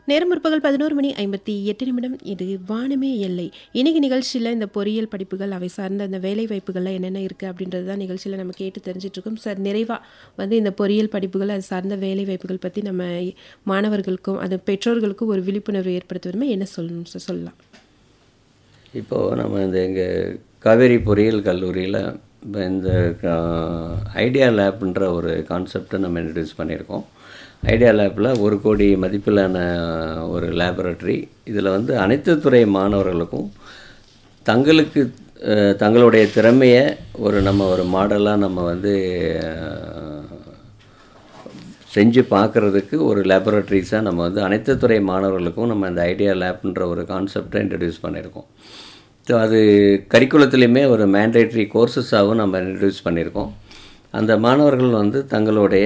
நேரம் முற்பகல் பதினோரு மணி ஐம்பத்தி எட்டு நிமிடம் இது வானமே எல்லை இன்னைக்கு நிகழ்ச்சியில் இந்த பொறியியல் படிப்புகள் அவை சார்ந்த அந்த வேலை வாய்ப்புகள்லாம் என்னென்ன இருக்குது அப்படின்றது தான் நிகழ்ச்சியில் நம்ம கேட்டு தெரிஞ்சுட்டு இருக்கோம் சார் நிறைவாக வந்து இந்த பொறியியல் படிப்புகள் அது சார்ந்த வேலை வாய்ப்புகள் பற்றி நம்ம மாணவர்களுக்கும் அது பெற்றோர்களுக்கும் ஒரு விழிப்புணர்வு ஏற்படுத்துவதுமே என்ன சொல்லணும் சார் சொல்லலாம் இப்போது நம்ம இந்த எங்கள் காவேரி பொறியியல் கல்லூரியில் இப்போ இந்த ஐடியா லேப்ன்ற ஒரு கான்செப்டை நம்ம இன்ட்ரடியூஸ் பண்ணியிருக்கோம் ஐடியா லேப்பில் ஒரு கோடி மதிப்பிலான ஒரு லேபரட்டரி இதில் வந்து அனைத்து துறை மாணவர்களுக்கும் தங்களுக்கு அஹ், தங்களுடைய திறமையை ஒரு நம்ம ஒரு மாடலாக நம்ம வந்து அஹ், செஞ்சு பார்க்குறதுக்கு ஒரு லேபரட்டரிஸாக நம்ம வந்து அனைத்து துறை மாணவர்களுக்கும் நம்ம இந்த ஐடியா லேப்ன்ற ஒரு கான்செப்டை இன்ட்ரடியூஸ் பண்ணியிருக்கோம் ஸோ அது கரிக்குலத்துலேயுமே ஒரு மேண்டேட்ரி கோர்சஸாகவும் நம்ம இன்ட்ரடியூஸ் பண்ணியிருக்கோம் அந்த மாணவர்கள் வந்து தங்களுடைய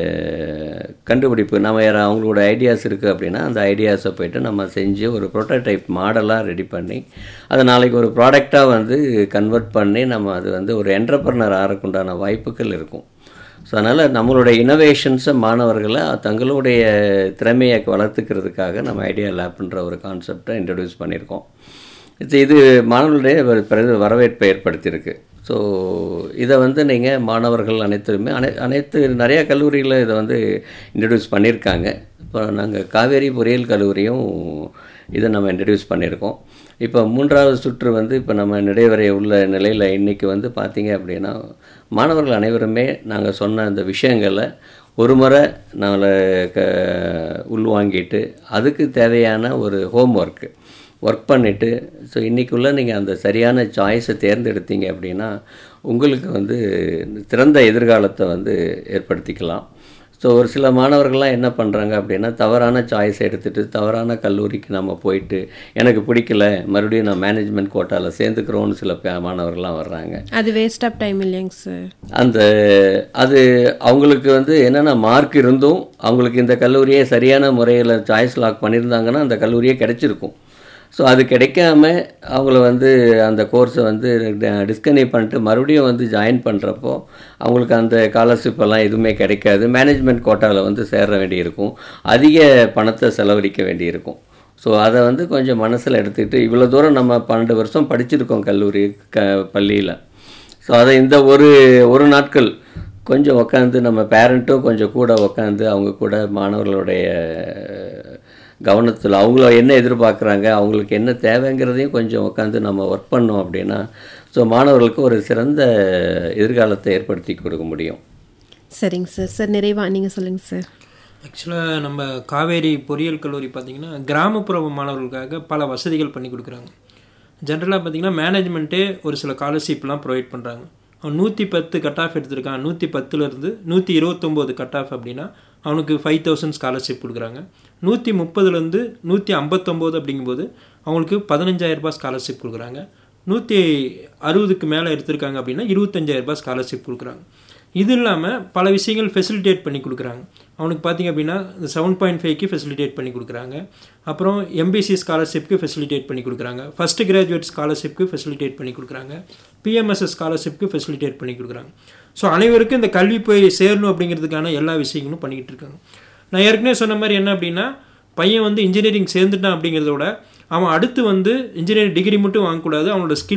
கண்டுபிடிப்பு நம்ம யாரா அவங்களோட ஐடியாஸ் இருக்குது அப்படின்னா அந்த ஐடியாஸை போயிட்டு நம்ம செஞ்சு ஒரு ப்ரோட்டோடைப் மாடலாக ரெடி பண்ணி அதை நாளைக்கு ஒரு ப்ராடக்டாக வந்து கன்வெர்ட் பண்ணி நம்ம அது வந்து ஒரு என்டர்பிரனர் ஆகிறதுக்குண்டான வாய்ப்புகள் இருக்கும் ஸோ அதனால் நம்மளுடைய இனோவேஷன்ஸை மாணவர்களை தங்களுடைய திறமையை வளர்த்துக்கிறதுக்காக நம்ம ஐடியா லேப்ன்ற ஒரு கான்செப்டை இன்ட்ரடியூஸ் பண்ணியிருக்கோம் இது இது மாணவர்களுடைய ஒரு பெரிய வரவேற்பை ஏற்படுத்தியிருக்கு ஸோ இதை வந்து நீங்கள் மாணவர்கள் அனைத்துமே அனை அனைத்து நிறைய கல்லூரிகளில் இதை வந்து இன்ட்ரடியூஸ் பண்ணியிருக்காங்க இப்போ நாங்கள் காவேரி பொறியியல் கல்லூரியும் இதை நம்ம இன்ட்ரடியூஸ் பண்ணியிருக்கோம் இப்போ மூன்றாவது சுற்று வந்து இப்போ நம்ம நிறைவரை உள்ள நிலையில் இன்றைக்கி வந்து பார்த்தீங்க அப்படின்னா மாணவர்கள் அனைவருமே நாங்கள் சொன்ன அந்த விஷயங்களை ஒரு முறை நாங்கள் க உள்வாங்கிட்டு அதுக்கு தேவையான ஒரு ஹோம் ஒர்க்கு ஒர்க் பண்ணிவிட்டு ஸோ இன்றைக்குள்ளே நீங்கள் அந்த சரியான சாய்ஸை தேர்ந்தெடுத்தீங்க அப்படின்னா உங்களுக்கு வந்து சிறந்த எதிர்காலத்தை வந்து ஏற்படுத்திக்கலாம் ஸோ ஒரு சில மாணவர்கள்லாம் என்ன பண்ணுறாங்க அப்படின்னா தவறான சாய்ஸை எடுத்துகிட்டு தவறான கல்லூரிக்கு நம்ம போயிட்டு எனக்கு பிடிக்கல மறுபடியும் நான் மேனேஜ்மெண்ட் கோட்டாவில் சேர்ந்துக்கிறோன்னு சில பே- மாணவர்கள்லாம் வர்றாங்க அது வேஸ்ட் ஆஃப் டைம் இல்லைங்க சார் அந்த அது அவங்களுக்கு வந்து என்னென்ன மார்க் இருந்தும் அவங்களுக்கு இந்த கல்லூரியை சரியான முறையில் சாய்ஸ் லாக் பண்ணியிருந்தாங்கன்னா அந்த கல்லூரியே கிடைச்சிருக்கும் ஸோ அது கிடைக்காம அவங்கள வந்து அந்த கோர்ஸை வந்து டிஸ்கன்யூ பண்ணிட்டு மறுபடியும் வந்து ஜாயின் பண்ணுறப்போ அவங்களுக்கு அந்த ஸ்காலர்ஷிப் எல்லாம் எதுவுமே கிடைக்காது மேனேஜ்மெண்ட் கோட்டாவில் வந்து சேர வேண்டியிருக்கும் அதிக பணத்தை செலவழிக்க வேண்டியிருக்கும் ஸோ அதை வந்து கொஞ்சம் மனசில் எடுத்துக்கிட்டு இவ்வளோ தூரம் நம்ம பன்னெண்டு வருஷம் படிச்சிருக்கோம் கல்லூரி க பள்ளியில் ஸோ அதை இந்த ஒரு ஒரு நாட்கள் கொஞ்சம் உக்காந்து நம்ம பேரண்ட்டும் கொஞ்சம் கூட உக்காந்து அவங்க கூட மாணவர்களுடைய கவனத்தில் அவங்கள என்ன எதிர்பார்க்குறாங்க அவங்களுக்கு என்ன தேவைங்கிறதையும் கொஞ்சம் உட்காந்து நம்ம ஒர்க் பண்ணோம் அப்படின்னா ஸோ மாணவர்களுக்கு ஒரு சிறந்த எதிர்காலத்தை ஏற்படுத்தி கொடுக்க முடியும் சரிங்க சார் சார் நிறைவாக நீங்கள் சொல்லுங்கள் சார் ஆக்சுவலாக நம்ம காவேரி பொறியியல் கல்லூரி பார்த்தீங்கன்னா கிராமப்புற மாணவர்களுக்காக பல வசதிகள் பண்ணி கொடுக்குறாங்க ஜென்ரலாக பார்த்தீங்கன்னா மேனேஜ்மெண்ட்டே ஒரு சில ஸ்காலர்ஷிப்லாம் ப்ரொவைட் பண்ணுறாங்க அவன் நூற்றி பத்து கட் ஆஃப் எடுத்திருக்கான் நூற்றி பத்துலேருந்து நூற்றி இருபத்தொம்போது கட் ஆஃப் அப்படின்னா அவனுக்கு ஃபைவ் தௌசண்ட் ஸ்காலர்ஷிப் கொடுக்குறாங்க நூற்றி முப்பதுலேருந்து நூற்றி ஐம்பத்தொம்போது அப்படிங்கும்போது அவங்களுக்கு பதினஞ்சாயிரம் ரூபாய் ஸ்காலர்ஷிப் கொடுக்குறாங்க நூற்றி அறுபதுக்கு மேலே எடுத்திருக்காங்க அப்படின்னா இருபத்தஞ்சாயிரம் ரூபாய் ஸ்காலர்ஷிப் கொடுக்குறாங்க இது இல்லாமல் பல விஷயங்கள் ஃபெசிலிட்டேட் பண்ணி கொடுக்குறாங்க அவனுக்கு பார்த்தீங்க அப்படின்னா இந்த செவன் பாயிண்ட் ஃபைவ்க்கு ஃபெசிலிட்டேட் பண்ணி கொடுக்குறாங்க அப்புறம் எம்பிசி ஸ்காலர்ஷிப்க்கு ஃபெசிலிட்டேட் பண்ணி கொடுக்குறாங்க ஃபஸ்ட் கிராஜுவேட் ஸ்காலர்ஷிப்க்கு ஃபெசிலிட்டேட் பண்ணி கொடுக்குறாங்க பிஎம்எஸ்எஸ் ஸ்காலர்ஷிப்க்கு ஃபெசிலிட்டேட் பண்ணி கொடுக்குறாங்க ஸோ அனைவருக்கும் இந்த கல்வி போய் சேரணும் அப்படிங்கிறதுக்கான எல்லா விஷயங்களும் பண்ணிக்கிட்டு இருக்காங்க நான் ஏற்கனவே சொன்ன மாதிரி என்ன அப்படின்னா பையன் வந்து இன்ஜினியரிங் சேர்ந்துட்டான் அப்படிங்கிறத விட அவன் அடுத்து வந்து இன்ஜினியரிங் டிகிரி மட்டும் வாங்கக்கூடாது அவனோட ஸ்கில்